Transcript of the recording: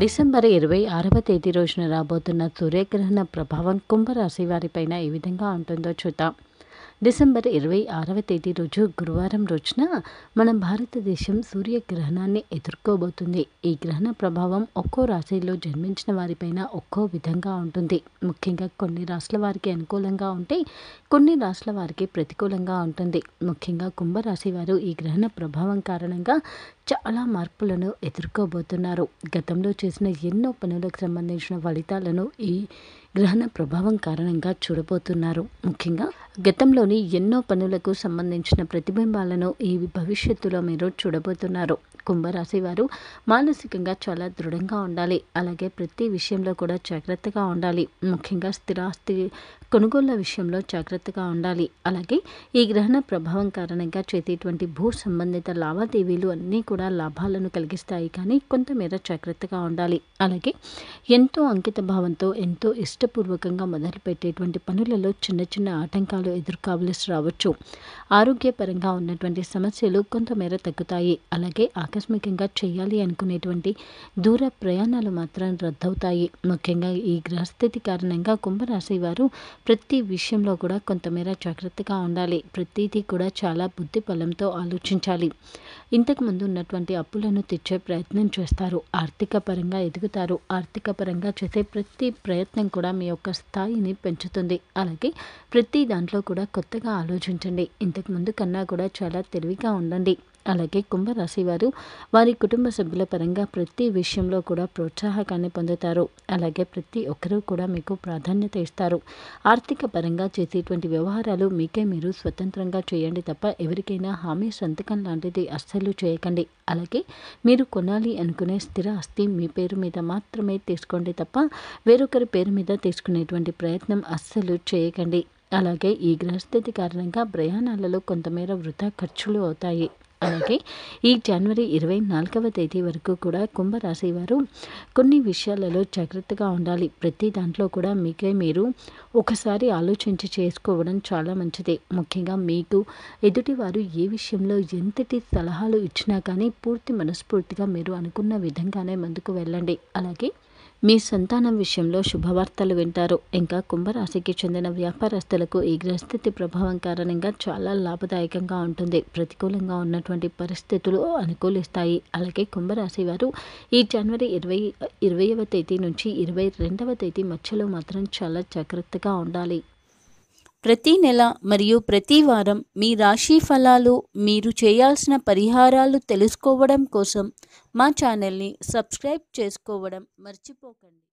December ఇరవై ఆరవ తేదీ రోజున రాబోతున్న సూర్యగ్రహణ ప్రభావం కుంభరాశి వారిపైన ఏ విధంగా ఉంటుందో చూద్దాం డిసెంబర్ ఇరవై ఆరవ తేదీ రోజు గురువారం రోజున మన భారతదేశం సూర్యగ్రహణాన్ని ఎదుర్కోబోతుంది ఈ గ్రహణ ప్రభావం ఒక్కో రాశిలో జన్మించిన వారిపైన ఒక్కో విధంగా ఉంటుంది ముఖ్యంగా కొన్ని రాశుల వారికి అనుకూలంగా ఉంటే కొన్ని రాశుల వారికి ప్రతికూలంగా ఉంటుంది ముఖ్యంగా కుంభరాశి వారు ఈ గ్రహణ ప్రభావం కారణంగా చాలా మార్పులను ఎదుర్కోబోతున్నారు గతంలో చేసిన ఎన్నో పనులకు సంబంధించిన ఫలితాలను ఈ గ్రహణ ప్రభావం కారణంగా చూడబోతున్నారు ముఖ్యంగా గతంలోని ఎన్నో పనులకు సంబంధించిన ప్రతిబింబాలను ఈ భవిష్యత్తులో మీరు చూడబోతున్నారు కుంభరాశి వారు మానసికంగా చాలా దృఢంగా ఉండాలి అలాగే ప్రతి విషయంలో కూడా జాగ్రత్తగా ఉండాలి ముఖ్యంగా స్థిరాస్తి కొనుగోళ్ల విషయంలో జాగ్రత్తగా ఉండాలి అలాగే ఈ గ్రహణ ప్రభావం కారణంగా చేసేటువంటి భూ సంబంధిత లావాదేవీలు అన్నీ కూడా లాభాలను కలిగిస్తాయి కానీ కొంతమేర జాగ్రత్తగా ఉండాలి అలాగే ఎంతో అంకిత భావంతో ఎంతో ఇష్టపూర్వకంగా మొదలుపెట్టేటువంటి పనులలో చిన్న చిన్న ఆటంకాలు ఎదుర్కోవలసి రావచ్చు ఆరోగ్యపరంగా ఉన్నటువంటి సమస్యలు కొంతమేర తగ్గుతాయి అలాగే ఆకస్మికంగా చేయాలి అనుకునేటువంటి దూర ప్రయాణాలు మాత్రం రద్దవుతాయి ముఖ్యంగా ఈ గ్రహస్థితి కారణంగా కుంభరాశి వారు ప్రతి విషయంలో కూడా కొంతమేర జాగ్రత్తగా ఉండాలి ప్రతిదీ కూడా చాలా బుద్ధి బలంతో ఆలోచించాలి ఇంతకు ముందు ఉన్నటువంటి అప్పులను తెచ్చే ప్రయత్నం చేస్తారు ఆర్థిక పరంగా ఎదుగుతారు ఆర్థిక పరంగా చేసే ప్రతి ప్రయత్నం కూడా మీ యొక్క స్థాయిని పెంచుతుంది అలాగే ప్రతి దాంట్లో కూడా కొత్తగా ఆలోచించండి ఇంతకు ముందు కన్నా కూడా చాలా తెలివిగా ఉండండి అలాగే కుంభరాశి వారు వారి కుటుంబ సభ్యుల పరంగా ప్రతి విషయంలో కూడా ప్రోత్సాహకాన్ని పొందుతారు అలాగే ప్రతి ఒక్కరూ కూడా మీకు ప్రాధాన్యత ఇస్తారు ఆర్థిక పరంగా చేసేటువంటి వ్యవహారాలు మీకే మీరు స్వతంత్రంగా చేయండి తప్ప ఎవరికైనా హామీ సంతకం లాంటిది అస్సలు చేయకండి అలాగే మీరు కొనాలి అనుకునే స్థిర ఆస్తి మీ పేరు మీద మాత్రమే తీసుకోండి తప్ప వేరొకరి పేరు మీద తీసుకునేటువంటి ప్రయత్నం అస్సలు చేయకండి అలాగే ఈ గ్రహస్థితి కారణంగా ప్రయాణాలలో కొంతమేర వృధా ఖర్చులు అవుతాయి అలాగే ఈ జనవరి ఇరవై నాలుగవ తేదీ వరకు కూడా కుంభరాశి వారు కొన్ని విషయాలలో జాగ్రత్తగా ఉండాలి ప్రతి దాంట్లో కూడా మీకే మీరు ఒకసారి ఆలోచించి చేసుకోవడం చాలా మంచిది ముఖ్యంగా మీకు ఎదుటివారు ఏ విషయంలో ఎంతటి సలహాలు ఇచ్చినా కానీ పూర్తి మనస్ఫూర్తిగా మీరు అనుకున్న విధంగానే ముందుకు వెళ్ళండి అలాగే మీ సంతానం విషయంలో శుభవార్తలు వింటారు ఇంకా కుంభరాశికి చెందిన వ్యాపారస్తులకు ఈ గ్రహస్థితి ప్రభావం కారణంగా చాలా లాభదాయకంగా ఉంటుంది ప్రతికూలంగా ఉన్నటువంటి పరిస్థితులు అనుకూలిస్తాయి అలాగే కుంభరాశి వారు ఈ జనవరి ఇరవై ఇరవైవ తేదీ నుంచి ఇరవై రెండవ తేదీ మధ్యలో మాత్రం చాలా జాగ్రత్తగా ఉండాలి ప్రతి నెల మరియు ప్రతి వారం మీ రాశి ఫలాలు మీరు చేయాల్సిన పరిహారాలు తెలుసుకోవడం కోసం మా ఛానల్ని సబ్స్క్రైబ్ చేసుకోవడం మర్చిపోకండి